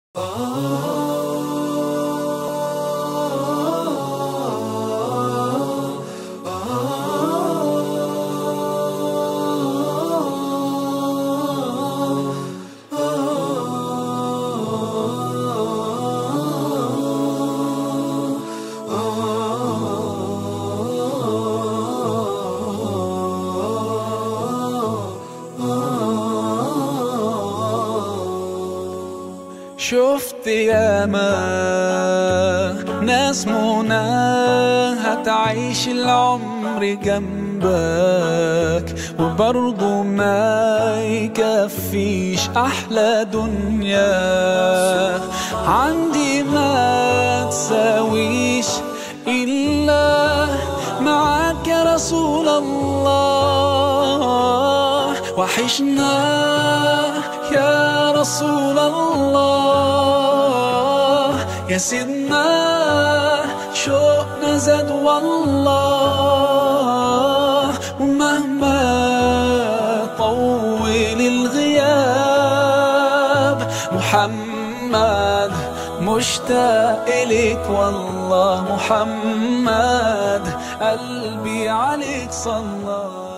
شفت ياما ناس منى هتعيش العمر جنبك وبرضه ما يكفيش أحلى دنيا عندي ما تساويش إلا معاك يا رسول الله وحشنا يا رسول الله يا سيدنا شوقنا زاد والله ومهما طول الغياب محمد مشتاق إليك والله محمد قلبي عليك صلى